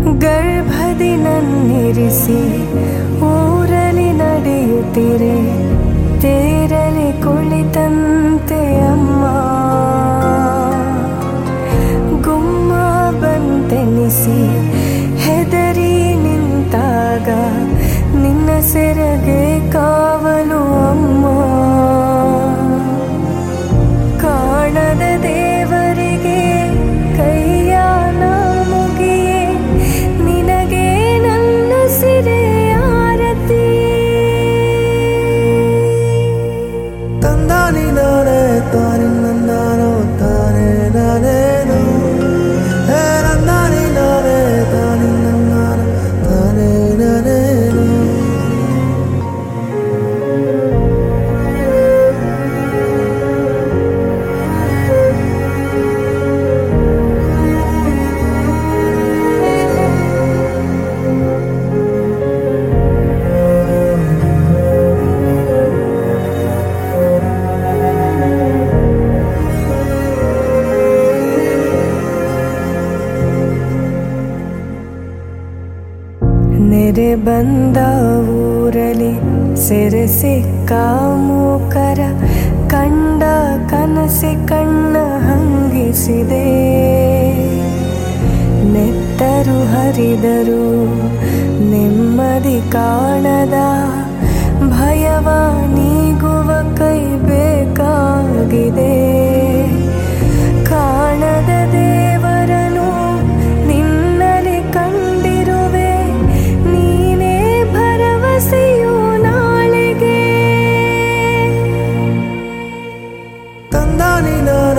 ಗರ್ಭದಿ ನನ್ನಿರಿಸಿ ಊರಲಿ ನಡೆಯುತ್ತಿರೆ ತೇರಲಿ ಕುಳಿತಂತೆ ಅಮ್ಮ ಗುಮ್ಮ ಬಂತೆನಿಸಿ ಹೆದರಿ ನಿಂತಾಗ ನಿನ್ನ ಸೆರಗೆ ಕಾವಲು ಅಮ್ಮ ಕಾಣದ ದೇವರಿಗೆ ಕೈಯ ನಾ ಮುಗಿಯೇ ನಿನಗೆ ನನ್ನ ಸಿರೆ ಆರತಿ ತಂದಾನಿ ನಾನೇ ತಾನಿ ನಂದಾನೋ ತಾನೇ ನಾನೇನು ಹೇ ನಂದಾನಿ ನಾನೇ ತಾನಿ ನಂದಾನೋ ತಾನೇ ನಾನೇನು ನೆರೆ ಬಂದ ಊರಲಿ ಸೆರೆ ಸಿಕ್ಕ ಮೂಕರ ಕಂಡ ಕನಸಿ ಕಣ್ಣ ಹಂಗಿಸಿದೆ ನೆತ್ತರು ಹರಿದರು ನೆಮ್ಮದಿ ಕಾಣದ ಭಯವ ನೀಗುವ ಕೈ ಬೇಕಾಗಿದೆ ಕಾಣದ ದೇವರನು ನಿನ್ನಲಿ ಕಂಡಿರುವೆ ನೀನೇ ಭರವಸೆಯು ನಾಳೆಗೆ ತಂದಾನಿ ನಾನೇ